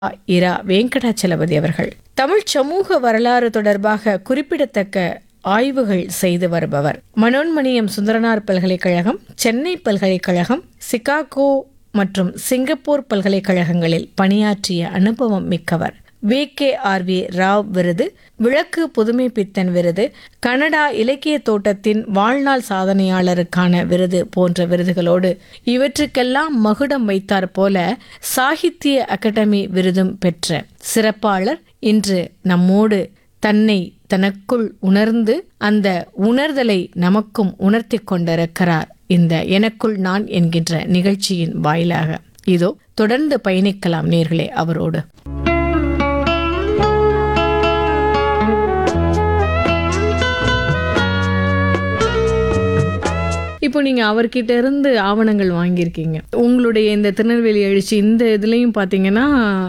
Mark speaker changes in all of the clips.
Speaker 1: இரா வெங்கடாச்சலபதி அவர்கள் தமிழ் சமூக வரலாறு தொடர்பாக குறிப்பிடத்தக்க ஆய்வுகள் செய்து வருபவர் மனோன்மணியம் சுந்தரனார் பல்கலைக்கழகம் சென்னை பல்கலைக்கழகம் சிகாகோ மற்றும் சிங்கப்பூர் பல்கலைக்கழகங்களில் பணியாற்றிய அனுபவம் மிக்கவர் V K R V Rao விருது விளக்கு புதுமை பித்தன் விருது கனடா இலக்கிய தோட்டத்தின் வாழ்நாள் சாதனையாளருக்கான விருது போன்ற விருதுகளோடு இவற்றுக்கெல்லாம் மகுடம் வைத்தார் போல சாகித்ய அகாடமி விருதும் பெற்ற சிறப்பாளர் இன்று நம்மோடு தன்னை தனக்குள் உணர்ந்து அந்த உணர்தலை நமக்கும் உணர்த்தி கொண்டிருக்கிறார் இந்த எனக்குள் நான் என்கின்ற நிகழ்ச்சியின் வாயிலாக இதோ தொடர்ந்து பயணிக்கலாம் நேர்களே அவரோடு இப்போ நீங்க அவர்கிட்ட இருந்து ஆவணங்கள் வாங்கியிருக்கீங்க உங்களுடைய இந்த திருநெல்வேலி எழுச்சி இந்த இதுலயும் பாத்தீங்கன்னா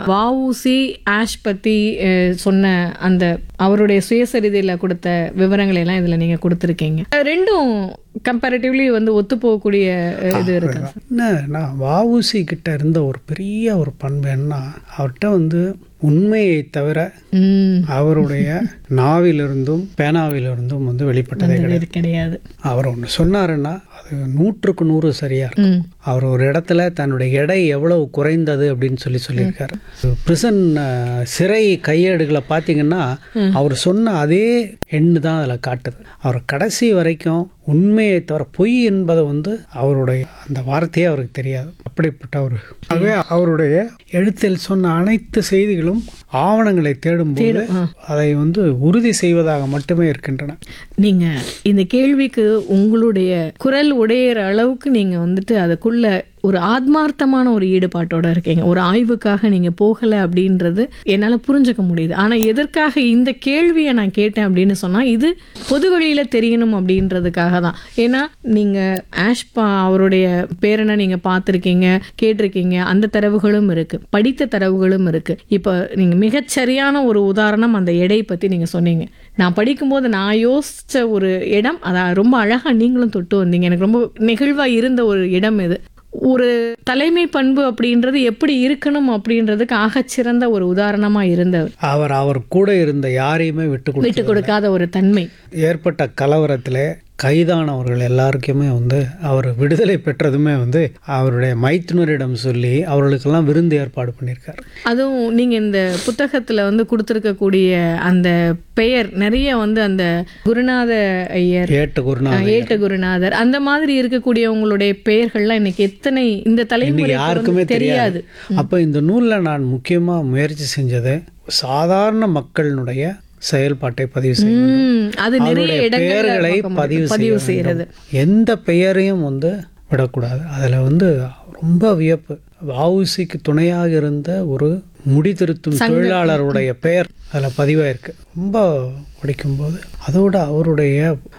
Speaker 1: வஉசி ஆஷ் பத்தி அஹ், சொன்ன அந்த அவருடைய சுயசரிதையில கொடுத்த விவரங்களை எல்லாம் இதுல நீங்க கொடுத்துருக்கீங்க அஹ், ரெண்டும் கம்பேரிட்டிவ்லி வந்து ஒத்து போகக்கூடிய அஹ், இது இருக்கு
Speaker 2: என்ன நான் வஉசி கிட்ட இருந்த ஒரு பெரிய ஒரு பண்பு என்ன அவர்கிட்ட வந்து உண்மையை தவிர
Speaker 1: உம்
Speaker 2: அவருடைய நாவிலிருந்தும் பேனாவிலிருந்தும் வந்து வெளிப்பட்டதே கிடையாது
Speaker 1: இது கிடையாது
Speaker 2: அவர் ஒன்று சொன்னாருன்னா அது நூற்றுக்கு நூறு சரியா இருக்கும்
Speaker 1: உம்
Speaker 2: அவர் ஒரு இடத்துல தன்னுடைய எடை எவ்வளவு குறைந்தது அப்படின்னு சொல்லி சொல்லியிருக்காரு பிரிசன் சிறை கையேடுகளை பார்த்தீங்கன்னா அவர் சொன்ன அதே எண்ணு தான் அதில் காட்டுது அவர் கடைசி வரைக்கும் உண்மையை தவிர பொய் என்பதை வந்து அவருடைய அந்த வார்த்தையே அவருக்கு தெரியாது அப்படிப்பட்ட ஒரு ஆகவே அவருடைய எழுத்தில் சொன்ன அனைத்து செய்திகளும் ஆவணங்களை தேடும்போது அதை வந்து உறுதி செய்வதாக மட்டுமே இருக்கின்றன
Speaker 1: நீங்க இந்த கேள்விக்கு உங்களுடைய குரல் உடையிற அளவுக்கு நீங்க வந்துட்டு அதுக்குள்ள ஒரு ஆத்மார்த்தமான ஒரு ஈடுபாட்டோட இருக்கீங்க ஒரு ஆய்வுக்காக நீங்க போகல அப்படின்றது என்னால புரிஞ்சுக்க முடியுது ஆனா எதற்காக இந்த கேள்வியை நான் கேட்டேன் அப்படின்னு சொன்னா இது பொது வழியில தெரியணும் அப்படின்றதுக்காக தான் ஏன்னா நீங்க ஆஷ்பா அவருடைய பேரனை நீங்க பார்த்திருக்கீங்க கேட்டிருக்கீங்க அந்த தரவுகளும் இருக்கு படித்த தரவுகளும் இருக்கு இப்போ நீங்க மிகச்சரியான ஒரு உதாரணம் அந்த எடை பத்தி நீங்க சொன்னீங்க நான் படிக்கும்போது நான் யோசிச்ச ஒரு இடம் அதான் ரொம்ப அழகா நீங்களும் தொட்டு வந்தீங்க எனக்கு ரொம்ப நெகிழ்வா இருந்த ஒரு இடம் இது ஒரு தலைமை பண்பு அப்படின்றது எப்படி இருக்கணும் அப்படின்றதுக்கு ஆகச்சிறந்த ஒரு உதாரணமா இருந்தவர்
Speaker 2: அவர் அவர் கூட இருந்த யாரையுமே விட்டு கொடுத்து
Speaker 1: விட்டு கொடுக்காத ஒரு தன்மை
Speaker 2: ஏற்பட்ட கலவரத்தில் கைதானவர்கள் எல்லாருக்குமே வந்து அவர் விடுதலை பெற்றதுமே வந்து அவருடைய மைத்துனரிடம் சொல்லி அவர்களுக்கெல்லாம் விருந்து ஏற்பாடு பண்ணியிருக்காரு
Speaker 1: அதுவும் நீங்க இந்த புத்தகத்துல வந்து கொடுத்துருக்கக்கூடிய அந்த பெயர் நிறைய வந்து அந்த குருநாத ஐயர்
Speaker 2: ஏட்டு குருநாதர்
Speaker 1: ஏட்ட குருநாதர் அந்த மாதிரி இருக்கக்கூடியவங்களுடைய பெயர்கள்லாம் இன்னைக்கு எத்தனை இந்த தலைமுறை
Speaker 2: யாருக்குமே தெரியாது அப்போ இந்த நூலில் நான் முக்கியமாக முயற்சி செஞ்சது சாதாரண மக்களினுடைய செயல்பாட்டை பதிவு செய்யும்
Speaker 1: உம் அது நிறைய
Speaker 2: அவருடைய
Speaker 1: இடங்கள்ல
Speaker 2: பெயர்களை
Speaker 1: பார்க்க முடியும்.
Speaker 2: பதிவு
Speaker 1: பதிவு
Speaker 2: செய்ய
Speaker 1: செய்யறது
Speaker 2: வேண்டும். எந்த பெயரையும் வந்து விடக்கூடாது அதில் வந்து ரொம்ப வியப்பு வஉசிக்கு துணையாக இருந்த ஒரு முடிதிருத்தும் தொழிலாளருடைய பெயர் அதில் பதிவாயிருக்கு ரொம்ப படிக்கும்போது அதோட அவருடைய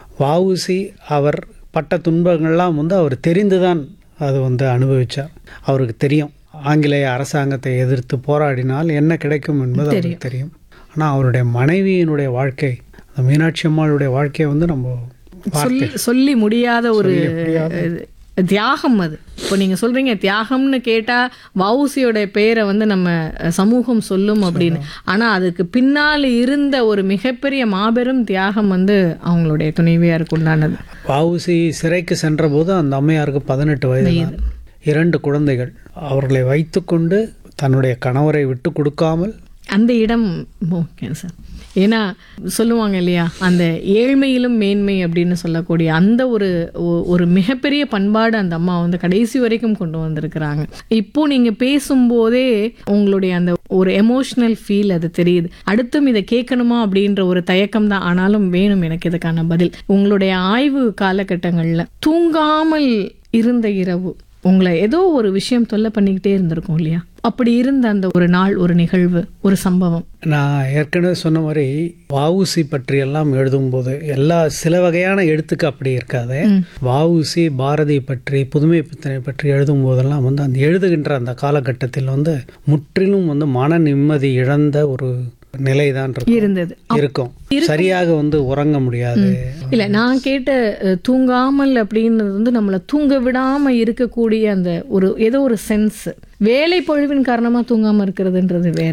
Speaker 2: வஉசி அவர் பட்ட துன்பங்கள்லாம் வந்து அவர் தெரிந்துதான் அது வந்து அனுபவிச்சார் அவருக்கு தெரியும் ஆங்கிலேய அரசாங்கத்தை எதிர்த்து போராடினால் என்ன கிடைக்கும் என்பது அவருக்கு தெரியும் ஆனால் அவருடைய மனைவியினுடைய வாழ்க்கை அந்த மீனாட்சி அம்மாளுடைய வாழ்க்கையை வந்து நம்ம
Speaker 1: சொல்லி சொல்லி முடியாத ஒரு இது, தியாகம் அது இப்போ நீங்க சொல்றீங்க தியாகம்னு கேட்டா வவுசியோட பெயரை வந்து நம்ம அஹ், சமூகம் சொல்லும் அப்படின்னு ஆனா அதுக்கு பின்னால் இருந்த ஒரு மிகப்பெரிய மாபெரும் தியாகம் வந்து அவங்களுடைய துணைவியாருக்கு உண்டானது
Speaker 2: வஉசி சிறைக்கு சென்றபோது அந்த அம்மையாருக்கு பதினெட்டு வயது தான். இரண்டு குழந்தைகள் அவர்களை வைத்துக்கொண்டு தன்னுடைய கணவரை விட்டு கொடுக்காமல்
Speaker 1: அந்த இடம் முக்கியம் சார் ஏன்னா சொல்லுவாங்க இல்லையா அந்த ஏழ்மையிலும் மேன்மை அப்படின்னு சொல்லக்கூடிய அந்த ஒரு ஒ- ஒரு மிகப்பெரிய பண்பாடு அந்த அம்மா வந்து கடைசி வரைக்கும் கொண்டு வந்திருக்கிறாங்க இப்போ நீங்க பேசும்போதே உங்களுடைய அந்த ஒரு எமோஷனல் ஃபீல் அது தெரியுது அடுத்தும் இதை கேட்கணுமா அப்படின்ற ஒரு தயக்கம் தான் ஆனாலும் வேணும் எனக்கு இதுக்கான பதில் உங்களுடைய ஆய்வு காலகட்டங்கள்ல தூங்காமல் இருந்த இரவு உங்களை ஏதோ ஒரு விஷயம் தொல்லை பண்ணிக்கிட்டே இருந்திருக்கும் இல்லையா அப்படி இருந்த அந்த ஒரு நாள் ஒரு நிகழ்வு ஒரு சம்பவம்
Speaker 2: நான் ஏற்கனவே சொன்ன மாதிரி வஉசி பற்றி எல்லாம் எழுதும்போது எல்லா சில வகையான எழுத்துக்கு அப்படி இருக்காது வஉசி பாரதி பற்றி புதுமை பித்தனை பற்றி எழுதும் போதெல்லாம் வந்து அந்த எழுதுகின்ற அந்த காலகட்டத்தில் வந்து முற்றிலும் வந்து மன நிம்மதி இழந்த ஒரு நிலைதான்
Speaker 1: இருந்தது
Speaker 2: இருக்கும் சரியாக வந்து உறங்க முடியாது
Speaker 1: இல்ல நான் கேட்ட அஹ், தூங்காமல் அப்படின்றது வந்து நம்மளை தூங்க விடாம இருக்கக்கூடிய அந்த ஒரு ஏதோ ஒரு சென்ஸ் வேலை பொழிவின் காரணமா தூங்காம இருக்கிறதுன்றது வேற